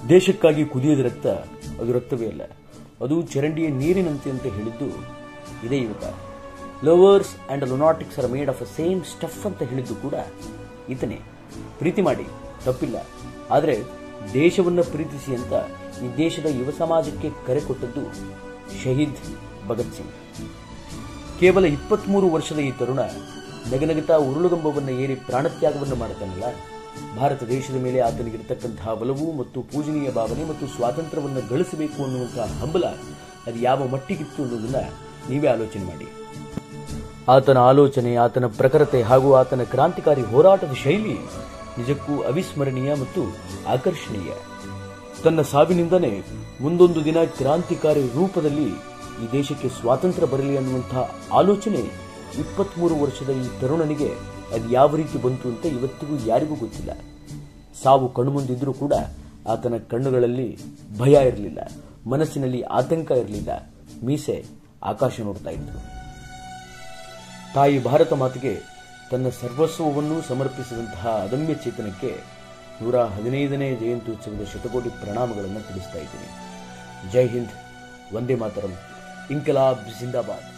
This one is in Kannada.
ದೇಶಕ್ಕಾಗಿ ಕುದಿಯದ ರಕ್ತ ಅದು ರಕ್ತವೇ ಅಲ್ಲ ಅದು ಚರಂಡಿಯ ನೀರಿನಂತೆ ಅಂತ ಹೇಳಿದ್ದು ಇದೇ ಯುವಕ lovers and lunatics are made of a same stuff ಅಂತ ಹೇಳಿದ್ದು ಕೂಡ ಈತನೇ ಪ್ರೀತಿ ಮಾಡಿ ತಪ್ಪಿಲ್ಲ ಆದರೆ ದೇಶವನ್ನ ಪ್ರೀತಿಸಿ ಅಂತ ಈ ದೇಶದ ಯುವ ಸಮಾಜಕ್ಕೆ ಕರೆ ಕೊಟ್ಟದ್ದು ಶಹೀದ್ ಭಗತ್ ಸಿಂಗ್ ಕೇವಲ ಇಪ್ಪತ್ಮೂರು ವರ್ಷದ ಈ ತರುಣ ನಗನಗತಾ ಉರುಳುಗಂಬವನ್ನು ಏರಿ ಪ್ರಾಣತ್ಯಾಗವನ್ನು ಮಾಡುತ್ತಾನಲ್ಲ ಭಾರತ ದೇಶದ ಮೇಲೆ ಆತನಿಗಿರತಕ್ಕಂತಹ ಬಲವು ಮತ್ತು ಪೂಜನೀಯ ಭಾವನೆ ಮತ್ತು ಸ್ವಾತಂತ್ರ್ಯವನ್ನು ಗಳಿಸಬೇಕು ಅನ್ನುವಂತಹ ಹಂಬಲ ಅದು ಯಾವ ಮಟ್ಟಿಗಿತ್ತು ಅನ್ನೋದನ್ನ ನೀವೇ ಆಲೋಚನೆ ಮಾಡಿ ಆತನ ಆಲೋಚನೆ ಆತನ ಪ್ರಖರತೆ ಹಾಗೂ ಆತನ ಕ್ರಾಂತಿಕಾರಿ ಹೋರಾಟದ ಶೈಲಿ ನಿಜಕ್ಕೂ ಅವಿಸ್ಮರಣೀಯ ಮತ್ತು ಆಕರ್ಷಣೀಯ ತನ್ನ ಸಾವಿನಿಂದನೇ ಮುಂದೊಂದು ದಿನ ಕ್ರಾಂತಿಕಾರಿ ರೂಪದಲ್ಲಿ ಈ ದೇಶಕ್ಕೆ ಸ್ವಾತಂತ್ರ್ಯ ಬರಲಿ ಅನ್ನುವಂತಹ ಆಲೋಚನೆ ಇಪ್ಪತ್ಮೂರು ವರ್ಷದ ಈ ತರುಣನಿಗೆ ಅದು ಯಾವ ರೀತಿ ಬಂತು ಅಂತ ಇವತ್ತಿಗೂ ಯಾರಿಗೂ ಗೊತ್ತಿಲ್ಲ ಸಾವು ಕಣ್ಮುಂದಿದ್ರೂ ಕೂಡ ಆತನ ಕಣ್ಣುಗಳಲ್ಲಿ ಭಯ ಇರಲಿಲ್ಲ ಮನಸ್ಸಿನಲ್ಲಿ ಆತಂಕ ಇರಲಿಲ್ಲ ಮೀಸೆ ಆಕಾಶ ನೋಡ್ತಾ ಇತ್ತು ತಾಯಿ ಭಾರತ ಮಾತೆಗೆ ತನ್ನ ಸರ್ವಸ್ವವನ್ನು ಸಮರ್ಪಿಸಿದಂತಹ ಅದಮ್ಯ ಚೇತನಕ್ಕೆ ನೂರ ಹದಿನೈದನೇ ಜಯಂತ್ಯುತ್ಸವದ ಶತಕೋಟಿ ಪ್ರಣಾಮಗಳನ್ನು ತಿಳಿಸ್ತಾ ಇದ್ದೀನಿ ಜೈ ಹಿಂದ್ ವಂದೇ ಮಾತರಂ ಇನ್ಕಲಾಬ್ ಜಿಂದಾಬಾದ್